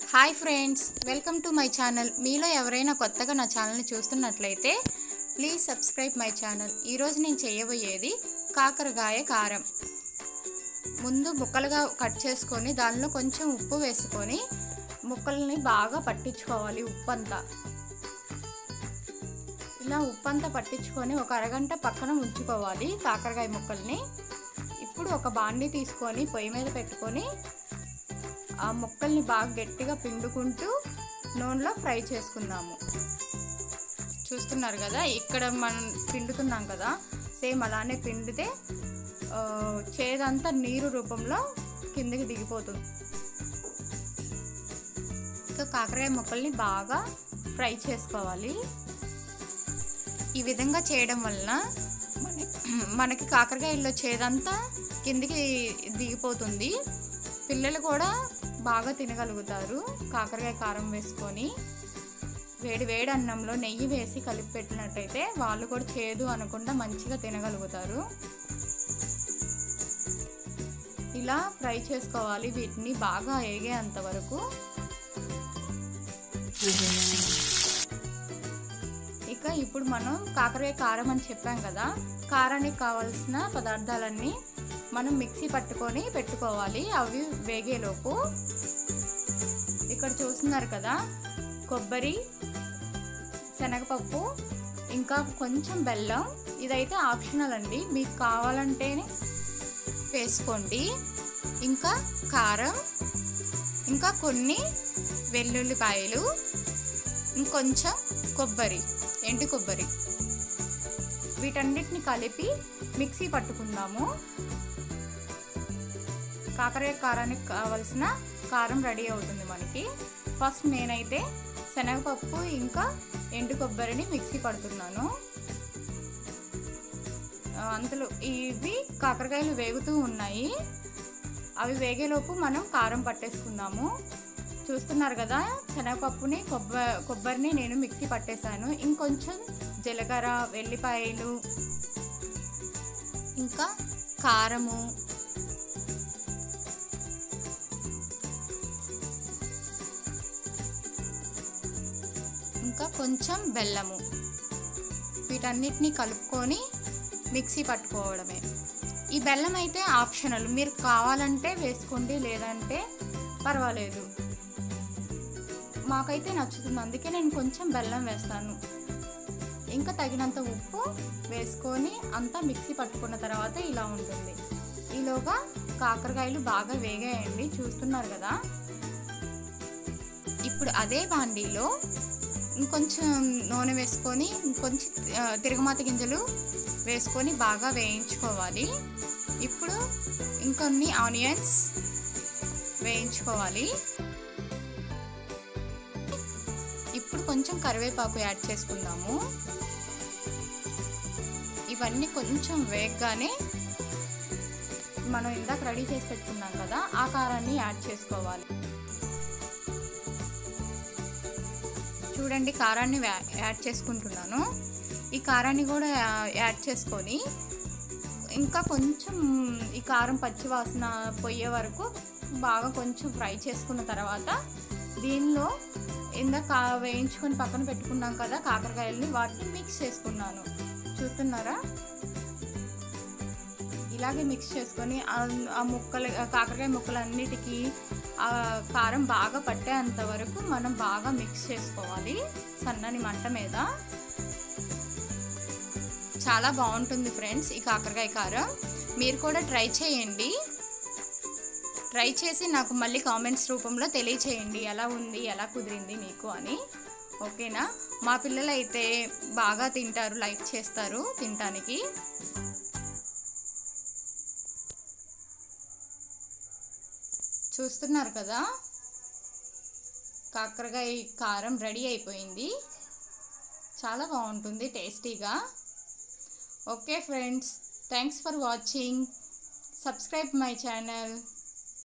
hi friends welcome to my channel మీలో ఎవరైనా కొత్తగా నా ఛానల్ని చూస్తున్నట్లయితే ప్లీజ్ సబ్స్క్రైబ్ మై ఛానల్ ఈరోజు నేను చేయబోయేది కాకరకాయ కారం ముందు ముక్కలుగా కట్ చేసుకొని దానిలో కొంచెం ఉప్పు వేసుకొని ముక్కల్ని బాగా పట్టించుకోవాలి ఉప్పు అంతా ఇలా ఉప్పు అంతా పట్టించుకొని ఒక అరగంట పక్కన ఉంచుకోవాలి కాకరకాయ ముక్కల్ని ఇప్పుడు ఒక బాండి తీసుకొని పొయ్యి మీద పెట్టుకొని ఆ ముక్కల్ని బాగా గట్టిగా పిండుకుంటూ నూనెలో ఫ్రై చేసుకుందాము చూస్తున్నారు కదా ఇక్కడ మనం పిండుతున్నాం కదా సేమ్ అలానే పిండితే ఆ, చేదంతా నీరు రూపంలో కిందకి దిగిపోతుంది సో కాకరకాయ ముక్కల్ని బాగా ఫ్రై చేసుకోవాలి ఈ విధంగా చేయడం వలన మన మనకి కాకరకాయల్లో చేదంతా కిందికి దిగిపోతుంది పిల్లలు కూడా బాగా తినగలుగుతారు కాకరకాయ కారం వేసుకొని వేడి వేడి అన్నంలో నెయ్యి వేసి కలిపి పెట్టినట్టయితే వాళ్ళు కూడా చేదు అనకుండా మంచిగా తినగలుగుతారు ఇలా ఫ్రై చేసుకోవాలి వీటిని బాగా ఏగేంత వరకు ఇక ఇప్పుడు మనం కాకరకాయ కారం అని చెప్పాం కదా కారానికి కావాల్సిన పదార్థాలన్నీ మనం మిక్సీ పట్టుకొని పెట్టుకోవాలి అవి వేగేలోపు ఇక్కడ చూస్తున్నారు కదా కొబ్బరి శనగపప్పు ఇంకా కొంచెం బెల్లం ఇదైతే ఆప్షనల్ అండి మీకు కావాలంటేనే వేసుకోండి ఇంకా కారం ఇంకా కొన్ని వెల్లుల్లిపాయలు ఇంకొంచెం కొబ్బరి ఎండు కొబ్బరి వీటన్నిటిని కలిపి మిక్సీ పట్టుకుందాము కాకరకాయ కారానికి కావాల్సిన కారం రెడీ అవుతుంది మనకి ఫస్ట్ నేనైతే శనగపప్పు ఇంకా ఎండు కొబ్బరిని మిక్సీ పడుతున్నాను ఆ, అంతలో ఇవి కాకరకాయలు వేగుతూ ఉన్నాయి అవి వేగేలోపు మనం కారం పట్టేసుకుందాము చూస్తున్నారు కదా శనగపప్పుని కొబ్బ కొబ్బరిని నేను మిక్సీ పట్టేశాను ఇంకొంచెం జీలకర్ర వెల్లిపాయలు ఇంకా కారము ఇంకా కొంచెం బెల్లము వీటన్నిటిని కలుపుకొని మిక్సీ పట్టుకోవడమే ఈ బెల్లం అయితే ఆప్షనల్ మీరు కావాలంటే వేసుకోండి లేదంటే పర్వాలేదు మాకైతే నచ్చుతుంది అందుకే నేను కొంచెం బెల్లం వేస్తాను ఇంకా తగినంత ఉప్పు వేసుకొని అంతా మిక్సీ పట్టుకున్న తర్వాత ఇలా ఉంటుంది ఈలోగా కాకరకాయలు బాగా వేగాయండి చూస్తున్నారు కదా ఇప్పుడు అదే బాండీలో ఇంకొంచెం నూనె వేసుకొని ఇంకొంచెం ఆ, తిరగమాత గింజలు వేసుకొని బాగా వేయించుకోవాలి ఇప్పుడు ఇంకొన్ని ఆనియన్స్ వేయించుకోవాలి ఇప్పుడు కొంచెం కరివేపాకు యాడ్ చేసుకుందాము ఇవన్నీ కొంచెం వేగగానే మనం ఇందాక రెడీ చేసి పెట్టుకున్నాం కదా ఆ కారాన్ని యాడ్ చేసుకోవాలి చూడండి కారాన్ని వ్యా- యాడ్ చేసుకుంటున్నాను ఈ కారాన్ని కూడా యా- యాడ్ చేసుకొని ఇంకా కొంచెం ఈ కారం పచ్చి వాసన పోయే వరకు బాగా కొంచెం ఫ్రై చేసుకున్న తర్వాత దీనిలో ఇందాక వేయించుకొని పక్కన పెట్టుకున్నాం కదా కాకరకాయలని వాటిని మిక్స్ చేసుకున్నాను చూస్తున్నారా ఇలాగే మిక్స్ చేసుకొని ఆ- ఆ ముక్కలు ఆ కాకరకాయ ముక్కలన్నిటికీ ఆ కారం బాగా పట్టేంత వరకు మనం బాగా మిక్స్ చేసుకోవాలి సన్నని మంట మీద చాలా బాగుంటుంది ఫ్రెండ్స్ ఈ కాకరకాయ కారం మీరు కూడా ట్రై చేయండి ట్రై చేసి నాకు మళ్ళీ కామెంట్స్ రూపంలో తెలియచేయండి ఎలా ఉంది ఎలా కుదిరింది మీకు అని ఓకేనా మా పిల్లలు అయితే బాగా తింటారు లైక్ చేస్తారు తినటానికి చూస్తున్నారు కదా కాకరకాయ కారం రెడీ అయిపోయింది చాలా బాగుంటుంది టేస్టీగా okay friends thanks for watching subscribe my channel